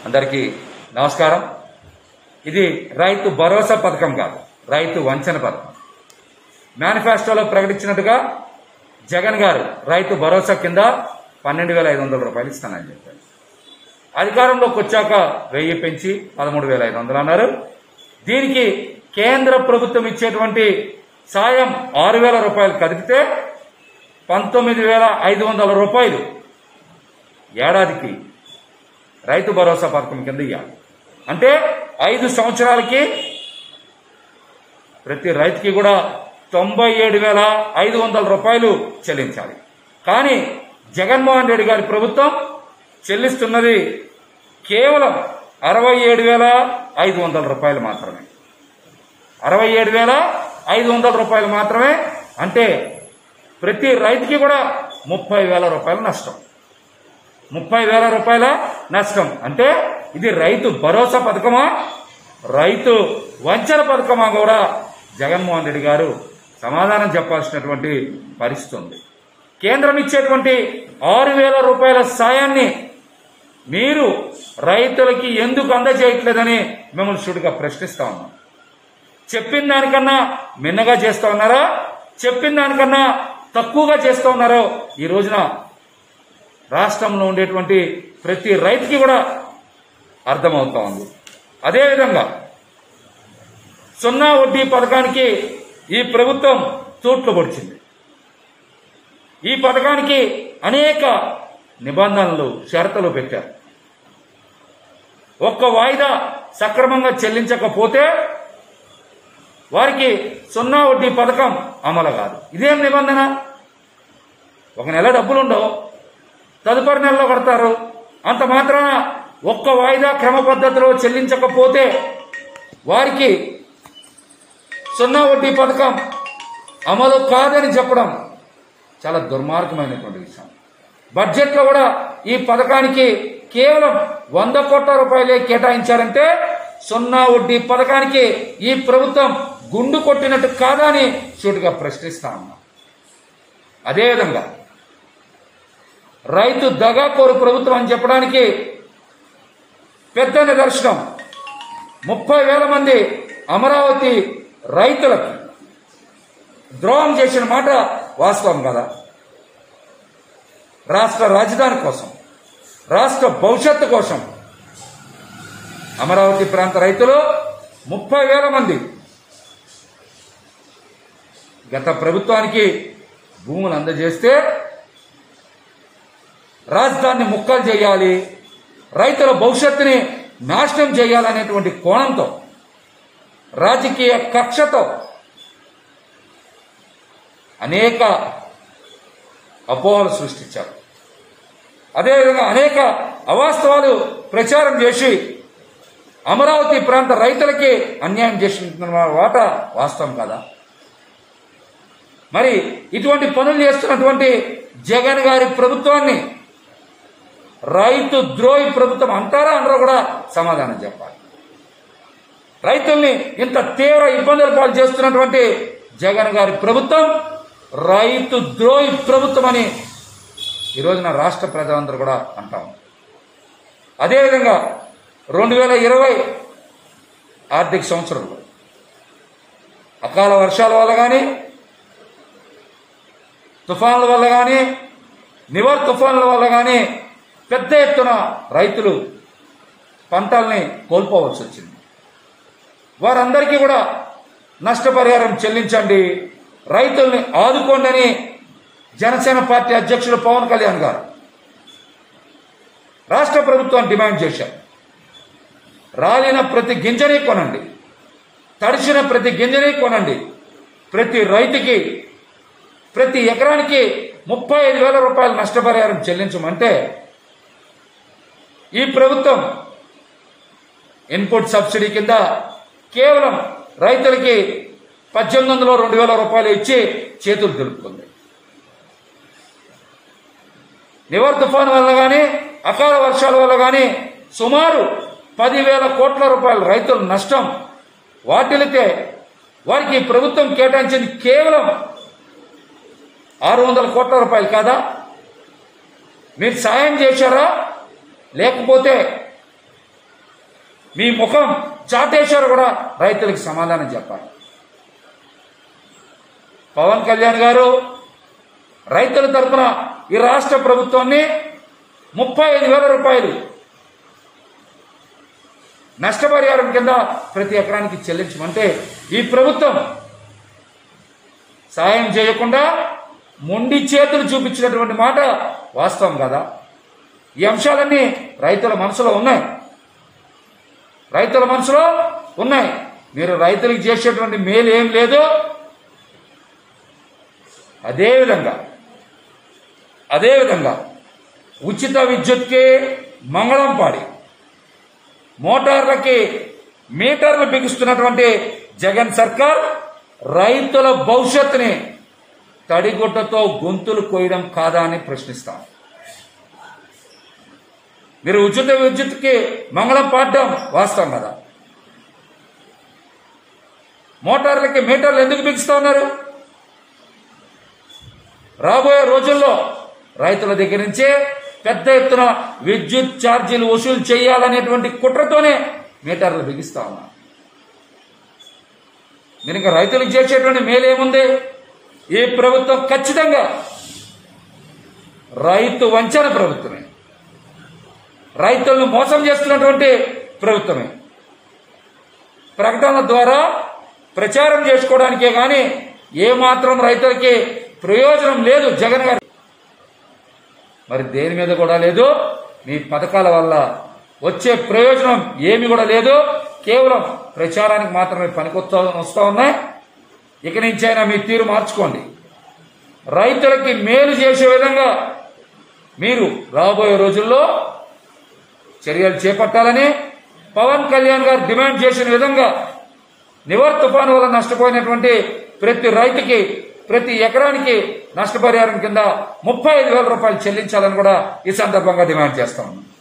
అందరికీ నమస్కారం ఇది రైతు భరోసా పథకం కాదు రైతు వంచన పథకం మేనిఫెస్టోలో ప్రకటించినట్టుగా జగన్ గారు రైతు భరోసా కింద పన్నెండు వేల ఐదు వందల రూపాయలు ఇస్తానని చెప్పారు అధికారంలోకి వచ్చాక వెయ్యి పెంచి పదమూడు వేల ఐదు వందలు అన్నారు దీనికి కేంద్ర ప్రభుత్వం ఇచ్చేటువంటి సాయం ఆరు వేల రూపాయలు కదిపితే పంతొమ్మిది వేల ఐదు వందల రూపాయలు ఏడాదికి రైతు భరోసా పథకం కింద ఇవ్వాలి అంటే ఐదు సంవత్సరాలకి ప్రతి రైతుకి కూడా తొంభై ఏడు వేల ఐదు వందల రూపాయలు చెల్లించాలి కానీ జగన్మోహన్ రెడ్డి గారి ప్రభుత్వం చెల్లిస్తున్నది కేవలం అరవై ఏడు వేల ఐదు వందల రూపాయలు మాత్రమే అరవై ఏడు వేల ఐదు వందల రూపాయలు మాత్రమే అంటే ప్రతి రైతుకి కూడా ముప్పై వేల రూపాయలు నష్టం ముప్పై వేల రూపాయల నష్టం అంటే ఇది రైతు భరోసా పథకమా రైతు వంచన పథకమా కూడా జగన్మోహన్ రెడ్డి గారు సమాధానం చెప్పాల్సినటువంటి పరిస్థితి ఉంది కేంద్రం ఇచ్చేటువంటి ఆరు వేల రూపాయల సాయాన్ని మీరు రైతులకి ఎందుకు అందజేయట్లేదని మిమ్మల్ని సుడిగా ప్రశ్నిస్తా ఉన్నాం చెప్పిన దానికన్నా మిన్నగా చేస్తా ఉన్నారా చెప్పిన దానికన్నా తక్కువగా చేస్తూ ఉన్నారో ఈ రోజున రాష్ట్రంలో ఉండేటువంటి ప్రతి రైతుకి కూడా అర్థమవుతా ఉంది అదేవిధంగా సున్నా వడ్డీ పథకానికి ఈ ప్రభుత్వం తూట్లు పొడిచింది ఈ పథకానికి అనేక నిబంధనలు షరతులు పెట్టారు ఒక్క వాయిదా సక్రమంగా చెల్లించకపోతే వారికి సున్నా వడ్డీ పథకం అమలు కాదు ఇదేం నిబంధన ఒక నెల డబ్బులు ఉండవు తదుపరి నెలలో కడతారు అంత మాత్రాన ఒక్క వాయిదా క్రమ పద్ధతిలో చెల్లించకపోతే వారికి సున్నా వడ్డీ పథకం అమలు కాదని చెప్పడం చాలా దుర్మార్గమైనటువంటి విషయం బడ్జెట్లో కూడా ఈ పథకానికి కేవలం వంద కోట్ల రూపాయలే కేటాయించారంటే సున్నా వడ్డీ పథకానికి ఈ ప్రభుత్వం గుండు కొట్టినట్టు కాదా అని సూటిగా ప్రశ్నిస్తా ఉన్నా అదేవిధంగా రైతు దగాకోరు ప్రభుత్వం అని చెప్పడానికి పెద్ద నిదర్శనం ముప్పై వేల మంది అమరావతి రైతులకు ద్రోహం చేసిన మాట వాస్తవం కదా రాష్ట్ర రాజధాని కోసం రాష్ట్ర భవిష్యత్తు కోసం అమరావతి ప్రాంత రైతులు ముప్పై వేల మంది గత ప్రభుత్వానికి భూములు అందజేస్తే రాజధానిని ముక్కలు చేయాలి రైతుల భవిష్యత్తుని నాశనం చేయాలనేటువంటి కోణంతో రాజకీయ కక్షతో అనేక అపోహలు సృష్టించారు అదేవిధంగా అనేక అవాస్తవాలు ప్రచారం చేసి అమరావతి ప్రాంత రైతులకి అన్యాయం చేసిన వాట వాస్తవం కదా మరి ఇటువంటి పనులు చేస్తున్నటువంటి జగన్ గారి ప్రభుత్వాన్ని రైతు ద్రోహి ప్రభుత్వం అంటారా అనరో కూడా సమాధానం చెప్పాలి రైతుల్ని ఇంత తీవ్ర ఇబ్బందుల పాలు చేస్తున్నటువంటి జగన్ గారి ప్రభుత్వం రైతు ద్రోహి ప్రభుత్వం అని ఈ రోజున రాష్ట్ర ప్రజలందరూ కూడా అంటాం అదేవిధంగా రెండు వేల ఇరవై ఆర్థిక సంవత్సరంలో అకాల వర్షాల వల్ల కానీ తుఫాన్ల వల్ల కానీ నివర్ తుఫాన్ల వల్ల కానీ పెద్ద ఎత్తున రైతులు పంటల్ని కోల్పోవలసి వచ్చింది వారందరికీ కూడా నష్టపరిహారం చెల్లించండి రైతుల్ని ఆదుకోండి అని జనసేన పార్టీ అధ్యక్షుడు పవన్ కళ్యాణ్ గారు రాష్ట్ర ప్రభుత్వాన్ని డిమాండ్ చేశారు రాలిన ప్రతి గింజని కొనండి తడిచిన ప్రతి గింజని కొనండి ప్రతి రైతుకి ప్రతి ఎకరానికి ముప్పై ఐదు వేల రూపాయల నష్టపరిహారం చెల్లించమంటే ఈ ప్రభుత్వం ఇన్పుట్ సబ్సిడీ కింద కేవలం రైతులకి పద్దెనిమిది వందలు రెండు వేల రూపాయలు ఇచ్చి చేతులు దులుపుకుంది నివర్ తుఫాను వల్ల కానీ అకాల వర్షాల వల్ల కానీ సుమారు పదివేల కోట్ల రూపాయల రైతుల నష్టం వాటిల్లితే వారికి ఈ ప్రభుత్వం కేటాయించింది కేవలం ఆరు వందల కోట్ల రూపాయలు కాదా మీరు సాయం చేశారా లేకపోతే మీ ముఖం చాటేశారో కూడా రైతులకు సమాధానం చెప్పాలి పవన్ కళ్యాణ్ గారు రైతుల తరపున ఈ రాష్ట్ర ప్రభుత్వాన్ని ముప్పై ఐదు వేల రూపాయలు నష్టపరిహారం కింద ప్రతి ఎకరానికి చెల్లించమంటే ఈ ప్రభుత్వం సాయం చేయకుండా మొండి చేతులు చూపించినటువంటి మాట వాస్తవం కదా ఈ అంశాలన్నీ రైతుల మనసులో ఉన్నాయి రైతుల మనసులో ఉన్నాయి మీరు రైతులకు చేసేటువంటి మేలు ఏం లేదు అదేవిధంగా అదేవిధంగా ఉచిత విద్యుత్కి మంగళం పాడి మోటార్లకి మీటర్లు బిగిస్తున్నటువంటి జగన్ సర్కార్ రైతుల భవిష్యత్తుని తడిగుడ్డతో గొంతులు కోయడం కాదా అని ప్రశ్నిస్తాం మీరు ఉచిత విద్యుత్కి మంగళం పాడడం వాస్తవం కదా మోటార్లకి మీటర్లు ఎందుకు బిగిస్తా ఉన్నారు రాబోయే రోజుల్లో రైతుల దగ్గర నుంచే పెద్ద ఎత్తున విద్యుత్ ఛార్జీలు వసూలు చేయాలనేటువంటి కుట్రతోనే మీటర్లు బిగిస్తా ఉన్నా మీరు ఇంకా రైతులకు చేసేటువంటి మేలేముంది ఈ ప్రభుత్వం ఖచ్చితంగా రైతు వంచన ప్రభుత్వమే రైతులను మోసం చేస్తున్నటువంటి ప్రభుత్వమే ప్రకటనల ద్వారా ప్రచారం చేసుకోవడానికే కానీ ఏమాత్రం రైతులకి ప్రయోజనం లేదు జగన్ గారి మరి దేని మీద కూడా లేదు మీ పథకాల వల్ల వచ్చే ప్రయోజనం ఏమి కూడా లేదు కేవలం ప్రచారానికి మాత్రమే పనికొస్తా వస్తూ ఉన్నాయి ఇక నుంచైనా మీ తీరు మార్చుకోండి రైతులకి మేలు చేసే విధంగా మీరు రాబోయే రోజుల్లో చర్యలు చేపట్టాలని పవన్ కళ్యాణ్ గారు డిమాండ్ చేసిన విధంగా నివర్ తుఫాను వల్ల నష్టపోయినటువంటి ప్రతి రైతుకి ప్రతి ఎకరానికి నష్టపరిహారం కింద ముప్పై ఐదు వేల రూపాయలు చెల్లించాలని కూడా ఈ సందర్భంగా డిమాండ్ చేస్తా ఉన్నాం